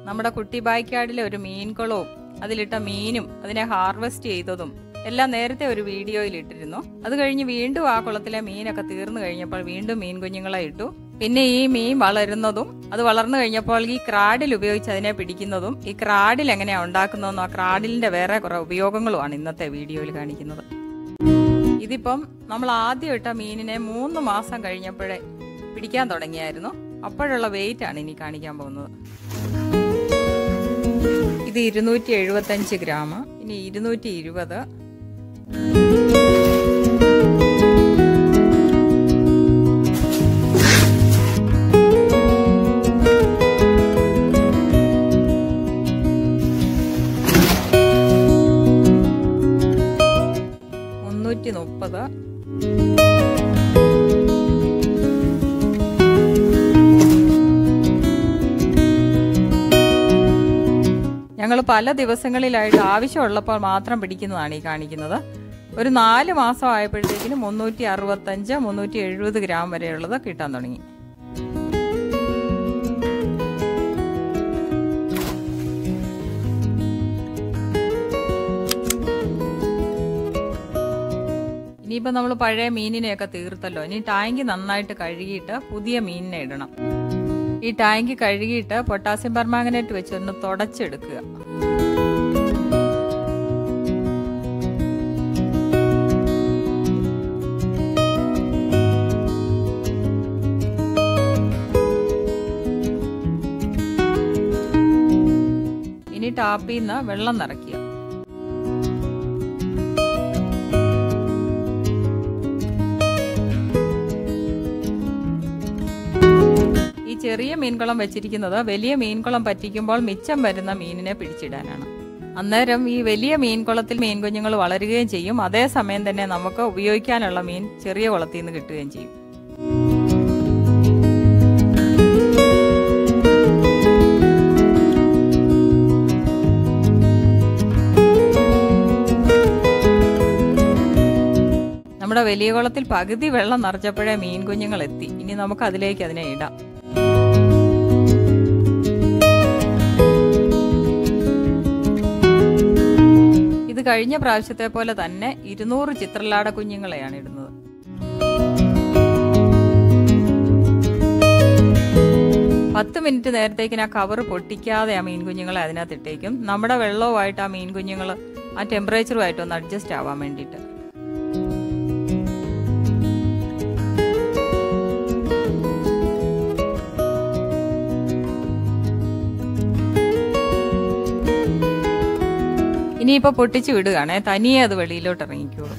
നമ്മുടെ കുട്ടി ബായ്ക്കാടിലെ ഒരു മീൻകുളവും അതിലിട്ട മീനും അതിനെ ഹാർവെസ്റ്റ് ചെയ്തതും എല്ലാം നേരത്തെ ഒരു വീഡിയോയിൽ ഇട്ടിരുന്നു അത് കഴിഞ്ഞ് വീണ്ടും ആ കുളത്തിലെ മീനൊക്കെ തീർന്നു കഴിഞ്ഞപ്പോൾ വീണ്ടും മീൻ കുഞ്ഞുങ്ങളെ ഇട്ടു പിന്നെ ഈ മീൻ വളരുന്നതും അത് വളർന്നു കഴിഞ്ഞപ്പോൾ ഈ ക്രാഡിൽ ഉപയോഗിച്ച് അതിനെ പിടിക്കുന്നതും ഈ ക്രാഡിൽ എങ്ങനെയാണ് ഉണ്ടാക്കുന്നതെന്നും ആ ക്രാഡിലിന്റെ വേറെ കുറെ ഉപയോഗങ്ങളുമാണ് ഇന്നത്തെ വീഡിയോയിൽ കാണിക്കുന്നത് ഇതിപ്പം നമ്മൾ ആദ്യം ഇട്ട മീനിനെ മൂന്ന് മാസം കഴിഞ്ഞപ്പോഴേ പിടിക്കാൻ തുടങ്ങിയായിരുന്നു അപ്പോഴുള്ള വെയിറ്റ് ആണ് ഇനി കാണിക്കാൻ പോകുന്നത് ഇത് ഇരുന്നൂറ്റി എഴുപത്തഞ്ച് ഗ്രാം ഇനി ഇരുന്നൂറ്റി ഇരുപത് മുന്നൂറ്റി മുപ്പത് ഞങ്ങൾ പല ദിവസങ്ങളിലായിട്ട് ആവശ്യമുള്ളപ്പോൾ മാത്രം പിടിക്കുന്നതാണ് ഈ കാണിക്കുന്നത് ഒരു നാല് മാസം ആയപ്പോഴത്തേക്കിന് മുന്നൂറ്റി അറുപത്തഞ്ച് മുന്നൂറ്റി എഴുപത് ഗ്രാം വരെയുള്ളത് കിട്ടാൻ തുടങ്ങി ഇനിയിപ്പോൾ നമ്മൾ പഴയ മീനിനെയൊക്കെ തീർത്തല്ലോ ഇനി ടാങ്ക് നന്നായിട്ട് കഴുകിയിട്ട് പുതിയ മീനിനെ ഇടണം ഈ ടാങ്ക് കഴുകിയിട്ട് പൊട്ടാസ്യം പെർമാംഗനേറ്റ് വെച്ച് ഒന്ന് തുടച്ചെടുക്കുക ഇനി ടാപ്പിൽ നിന്ന് വെള്ളം നിറയ്ക്കുക ഈ ചെറിയ മീൻകുളം വെച്ചിരിക്കുന്നത് വലിയ മീൻകുളം പറ്റിക്കുമ്പോൾ മിച്ചം വരുന്ന മീനിനെ പിടിച്ചിടാനാണ് അന്നേരം ഈ വലിയ മീൻകുളത്തിൽ മീൻ കുഞ്ഞുങ്ങൾ വളരുകയും ചെയ്യും അതേസമയം തന്നെ നമുക്ക് ഉപയോഗിക്കാനുള്ള മീൻ ചെറിയ കുളത്തിൽ നിന്ന് കിട്ടുകയും ചെയ്യും നമ്മുടെ വലിയ കുളത്തിൽ പകുതി വെള്ളം നിറച്ചപ്പോഴേ മീൻ കുഞ്ഞുങ്ങൾ എത്തി ഇനി നമുക്ക് അതിലേക്ക് അതിനെ ഇടാം ഇത് കഴിഞ്ഞ പ്രാവശ്യത്തെ പോലെ തന്നെ ഇരുന്നൂറ് ചിത്രലാട കുഞ്ഞുങ്ങളെയാണ് ഇടുന്നത് പത്ത് മിനിറ്റ് നേരത്തേക്കിന് ആ കവർ പൊട്ടിക്കാതെ ആ മീൻ കുഞ്ഞുങ്ങളെ അതിനകത്ത് ഇട്ടേക്കും നമ്മുടെ വെള്ളവുമായിട്ട് ആ മീൻ കുഞ്ഞുങ്ങൾ ആ ടെമ്പറേച്ചറുമായിട്ട് ഒന്ന് അഡ്ജസ്റ്റ് ആവാൻ വേണ്ടിയിട്ട് ഇനിയിപ്പോ പൊട്ടിച്ചു വിടുകയാണേ തനിയെ അത് വെളിയിലോട്ട് ഇറങ്ങിക്കോളും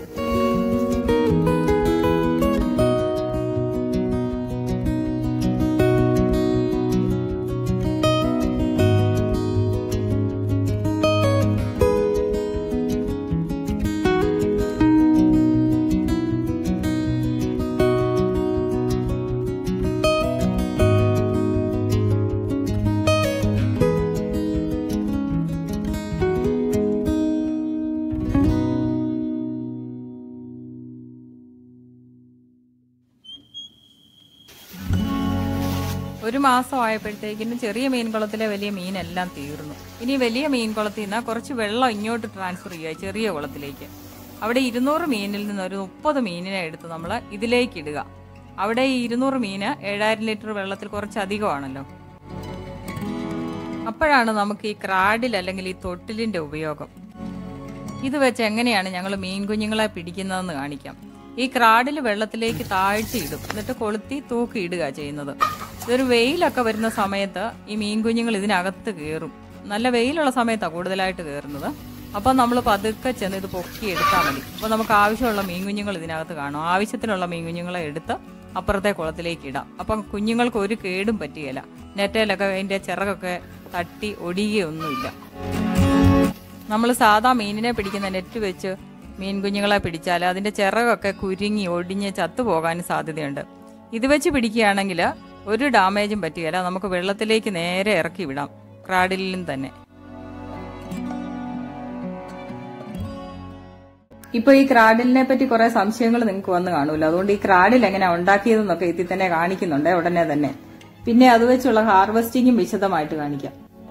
ഒരു മാസം ആയപ്പോഴത്തേക്കിനും ചെറിയ മീൻകുളത്തിലെ വലിയ മീനെല്ലാം തീർന്നു ഇനി വലിയ മീൻകുളത്തിൽ നിന്ന് കുറച്ച് വെള്ളം ഇങ്ങോട്ട് ട്രാൻസ്ഫർ ചെയ്യുക ചെറിയ കുളത്തിലേക്ക് അവിടെ ഇരുന്നൂറ് മീനിൽ നിന്ന് ഒരു മുപ്പത് മീനിനെ എടുത്ത് നമ്മൾ ഇതിലേക്ക് ഇടുക അവിടെ ഈ ഇരുന്നൂറ് മീന് ഏഴായിരം ലിറ്റർ വെള്ളത്തിൽ കുറച്ച് അധികമാണല്ലോ അപ്പോഴാണ് നമുക്ക് ഈ ക്രാഡിൽ അല്ലെങ്കിൽ ഈ തൊട്ടിലിന്റെ ഉപയോഗം ഇത് വെച്ച് എങ്ങനെയാണ് ഞങ്ങൾ മീൻ കുഞ്ഞുങ്ങളെ പിടിക്കുന്നതെന്ന് കാണിക്കാം ഈ ക്രാഡിൽ വെള്ളത്തിലേക്ക് താഴ്ത്തിയിടും എന്നിട്ട് കൊളുത്തി തൂക്കി ഇടുക ചെയ്യുന്നത് ഇതൊരു വെയിലൊക്കെ വരുന്ന സമയത്ത് ഈ മീൻ കുഞ്ഞുങ്ങൾ ഇതിനകത്ത് കയറും നല്ല വെയിലുള്ള സമയത്താണ് കൂടുതലായിട്ട് കയറുന്നത് അപ്പം നമ്മൾ പതുക്കെ ചെന്ന് ഇത് പൊക്കി എടുത്താൽ മതി അപ്പോൾ നമുക്ക് ആവശ്യമുള്ള മീൻ കുഞ്ഞുങ്ങൾ ഇതിനകത്ത് കാണും ആവശ്യത്തിനുള്ള മീൻ കുഞ്ഞുങ്ങളെ എടുത്ത് അപ്പുറത്തെ കുളത്തിലേക്ക് ഇടാം അപ്പം കുഞ്ഞുങ്ങൾക്ക് ഒരു കേടും പറ്റുകയില്ല നെറ്റയിലൊക്കെ അതിൻ്റെ ചിറകൊക്കെ തട്ടി ഒടിയുകയൊന്നുമില്ല നമ്മൾ സാധാ മീനിനെ പിടിക്കുന്ന നെറ്റ് വെച്ച് മീൻ കുഞ്ഞുങ്ങളെ പിടിച്ചാൽ അതിന്റെ ചിറകൊക്കെ കുരുങ്ങി ഒടിഞ്ഞ് ചത്തുപോകാനും സാധ്യതയുണ്ട് ഇത് വെച്ച് പിടിക്കുകയാണെങ്കിൽ ഒരു ഡാമേജും പറ്റുകയില്ല നമുക്ക് വെള്ളത്തിലേക്ക് നേരെ ഇറക്കി വിടാം ക്രാഡിലും തന്നെ ഇപ്പൊ ഈ ക്രാഡിലിനെ പറ്റി കുറെ സംശയങ്ങൾ നിങ്ങൾക്ക് വന്ന് കാണൂല അതുകൊണ്ട് ഈ ക്രാഡിൽ എങ്ങനെ ഉണ്ടാക്കിയതെന്നൊക്കെ ഇതിൽ തന്നെ കാണിക്കുന്നുണ്ട് ഉടനെ തന്നെ പിന്നെ അത് വെച്ചുള്ള ഹാർവെസ്റ്റിങ്ങും വിശദമായിട്ട് കാണിക്കാം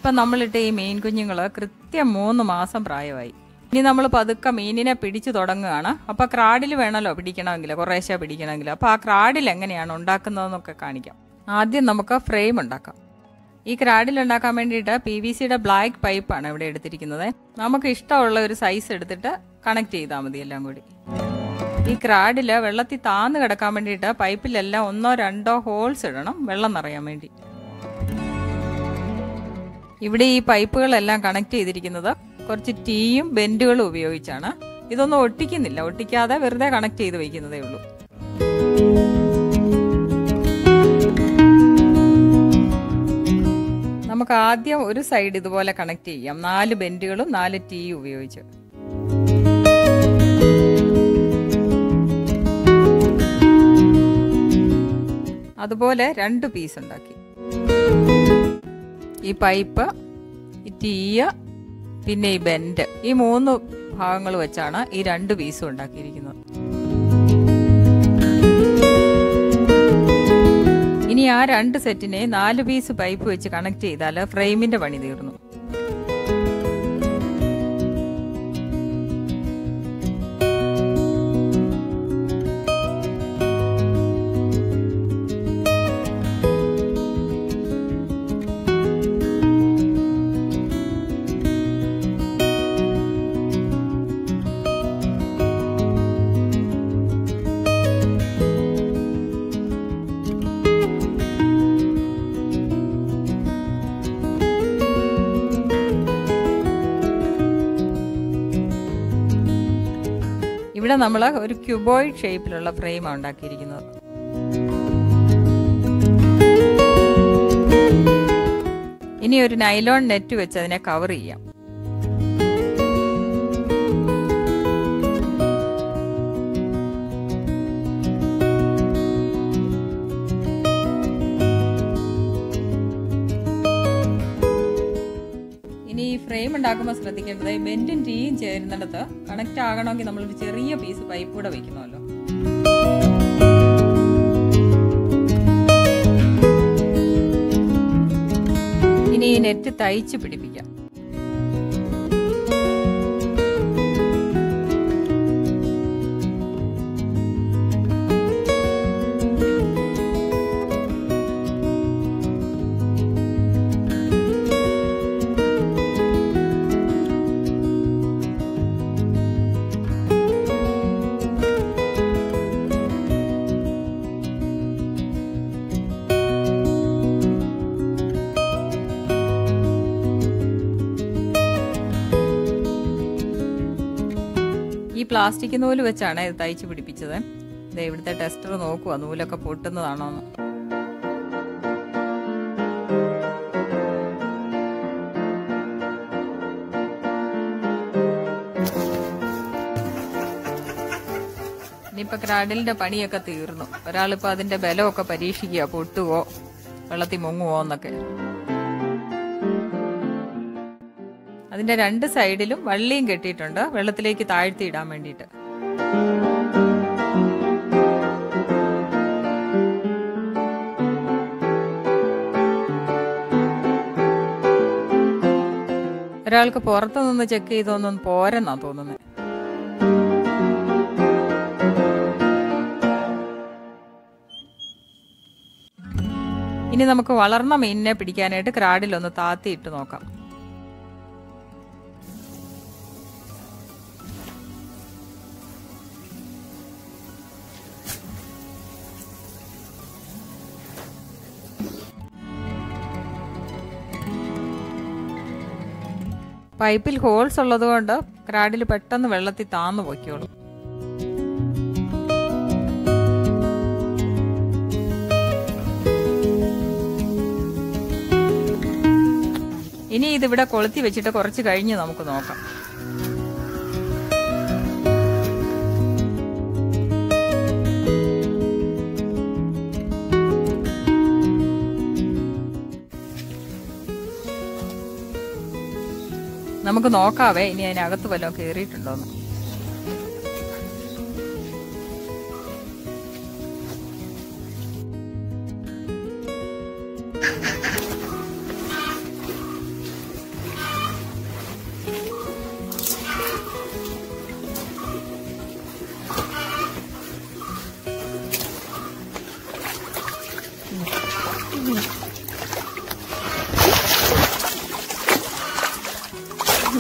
ഇപ്പം നമ്മളിട്ട ഈ മീൻ കുഞ്ഞുങ്ങൾ കൃത്യം മൂന്ന് മാസം പ്രായമായി ഇനി നമ്മൾ പതുക്കെ മീനിനെ പിടിച്ചു തുടങ്ങുകയാണ് അപ്പോൾ ക്രാഡിൽ വേണമല്ലോ പിടിക്കണമെങ്കിൽ കുറേശ്ശെ പിടിക്കണമെങ്കിൽ അപ്പോൾ ആ ക്രാഡിൽ എങ്ങനെയാണ് ഉണ്ടാക്കുന്നതെന്നൊക്കെ കാണിക്കാം ആദ്യം നമുക്ക് ഫ്രെയിം ഉണ്ടാക്കാം ഈ ക്രാഡിൽ ഉണ്ടാക്കാൻ വേണ്ടിയിട്ട് പി വി സിയുടെ ബ്ലാക്ക് പൈപ്പാണ് ഇവിടെ എടുത്തിരിക്കുന്നത് നമുക്ക് ഇഷ്ടമുള്ള ഒരു സൈസ് എടുത്തിട്ട് കണക്ട് ചെയ്താൽ മതി എല്ലാം കൂടി ഈ ക്രാഡിൽ വെള്ളത്തിൽ താന്ന് കിടക്കാൻ വേണ്ടിയിട്ട് പൈപ്പിലെല്ലാം ഒന്നോ രണ്ടോ ഹോൾസ് ഇടണം വെള്ളം നിറയാൻ വേണ്ടി ഇവിടെ ഈ പൈപ്പുകളെല്ലാം കണക്ട് ചെയ്തിരിക്കുന്നത് കുറച്ച് ടീയും ബെൻഡുകളും ഉപയോഗിച്ചാണ് ഇതൊന്നും ഒട്ടിക്കുന്നില്ല ഒട്ടിക്കാതെ വെറുതെ കണക്ട് ചെയ്ത് വയ്ക്കുന്നതേ ഉള്ളൂ നമുക്ക് ആദ്യം ഒരു സൈഡ് ഇതുപോലെ കണക്ട് ചെയ്യാം നാല് ബെൻഡുകളും നാല് ടീയും ഉപയോഗിച്ച് അതുപോലെ രണ്ട് പീസ് ഉണ്ടാക്കി ഈ പൈപ്പ് ഈ ടീയ പിന്നെ ഈ ബെൻഡ് ഈ മൂന്ന് ഭാഗങ്ങൾ വെച്ചാണ് ഈ രണ്ട് പീസും ഉണ്ടാക്കിയിരിക്കുന്നത് ഇനി ആ രണ്ട് സെറ്റിനെ നാല് പീസ് പൈപ്പ് വെച്ച് കണക്ട് ചെയ്താൽ ഫ്രെയിമിന്റെ പണി തീർന്നു ഇവിടെ നമ്മൾ ഒരു ക്യൂബോയിഡ് ഷേപ്പിലുള്ള ഫ്രെയിമാണ് ഉണ്ടാക്കിയിരിക്കുന്നത് ഇനി ഒരു നൈലോൺ നെറ്റ് വെച്ച് അതിനെ കവർ ചെയ്യാം ഇനി ഈ ഫ്രെയിം ഉണ്ടാക്കുമ്പോൾ ശ്രദ്ധിക്കേണ്ടത് ഈ ബെൻഡും ടീയും ചേരുന്നിടത്ത് കണക്ട് ആകണമെങ്കിൽ നമ്മളൊരു ചെറിയ പീസ് പൈപ്പ് കൂടെ വെക്കണമല്ലോ ഇനി ഈ നെറ്റ് തയ്ച്ച് പിടിപ്പിക്കാം ഈ പ്ലാസ്റ്റിക് നൂല് വെച്ചാണ് ഇത് തയ്ച്ച് പിടിപ്പിച്ചത് ഇത് ഇവിടുത്തെ ടെസ്റ്റർ നോക്കുക നൂലൊക്കെ പൊട്ടുന്നതാണോ എന്ന് ഇനിയിപ്പോ ക്രാഡിലിന്റെ പണിയൊക്കെ തീർന്നു ഒരാളിപ്പോ അതിന്റെ ബലമൊക്കെ പരീക്ഷിക്കുക പൊട്ടുവോ വെള്ളത്തിൽ മുങ്ങുവോ എന്നൊക്കെ അതിന്റെ രണ്ട് സൈഡിലും വള്ളിയും കെട്ടിയിട്ടുണ്ട് വെള്ളത്തിലേക്ക് താഴ്ത്തി ഇടാൻ വേണ്ടിയിട്ട് ഒരാൾക്ക് പുറത്തു നിന്ന് ചെക്ക് ചെയ്തൊന്നും പോരെന്നാ തോന്നുന്നത് ഇനി നമുക്ക് വളർന്ന മീനിനെ പിടിക്കാനായിട്ട് ക്രാഡിലൊന്ന് താത്തിയിട്ട് നോക്കാം പൈപ്പിൽ ഹോൾസ് ഉള്ളതുകൊണ്ട് ക്രാഡിൽ പെട്ടെന്ന് വെള്ളത്തിൽ താന്നു പൊയ്ക്കോളും ഇനി ഇതിവിടെ കൊളുത്തി വെച്ചിട്ട് കുറച്ച് കഴിഞ്ഞ് നമുക്ക് നോക്കാം നമുക്ക് നോക്കാവേ ഇനി അതിനകത്ത് വല്ലതും കയറിയിട്ടുണ്ടോന്ന്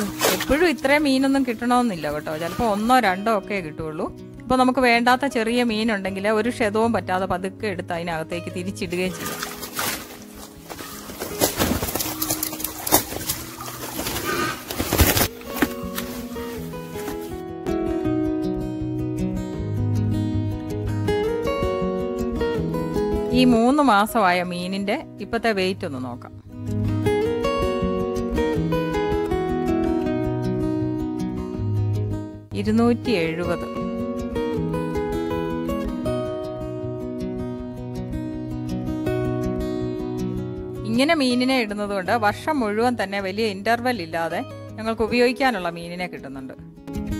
എപ്പോഴും ഇത്രയും മീനൊന്നും കിട്ടണമെന്നില്ല കേട്ടോ ചിലപ്പോൾ ഒന്നോ രണ്ടോ ഒക്കെ കിട്ടുള്ളൂ ഇപ്പോൾ നമുക്ക് വേണ്ടാത്ത ചെറിയ മീനുണ്ടെങ്കിൽ ഒരു ക്ഷതവും പറ്റാതെ പതുക്കെ എടുത്ത് അതിനകത്തേക്ക് തിരിച്ചിടുകയും ചെയ്യാം ഈ മൂന്ന് മാസമായ മീനിന്റെ ഇപ്പത്തെ വെയിറ്റ് ഒന്ന് നോക്കാം ഇരുന്നൂറ്റി എഴുപത് ഇങ്ങനെ മീനിനെ ഇടുന്നത് കൊണ്ട് വർഷം മുഴുവൻ തന്നെ വലിയ ഇന്റർവെൽ ഇല്ലാതെ ഞങ്ങൾക്ക് ഉപയോഗിക്കാനുള്ള മീനിനെ കിട്ടുന്നുണ്ട്